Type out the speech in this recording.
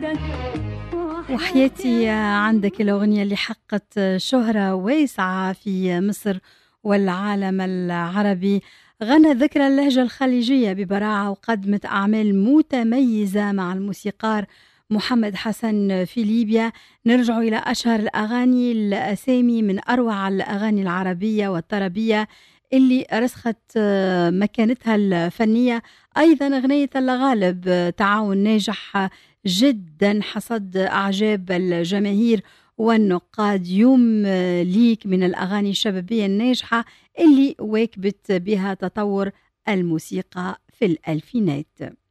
عندك وحياتي عندك الأغنية اللي حقت شهرة واسعة في مصر والعالم العربي غنى ذكرى اللهجة الخليجية ببراعة وقدمت أعمال متميزة مع الموسيقار محمد حسن في ليبيا نرجع إلى أشهر الأغاني الأسامي من أروع الأغاني العربية والطربية اللي رسخت مكانتها الفنية أيضا أغنية الغالب تعاون ناجح جدا حصد أعجاب الجماهير والنقاد يوم ليك من الأغاني الشبابية الناجحة اللي واكبت بها تطور الموسيقى في الألفينات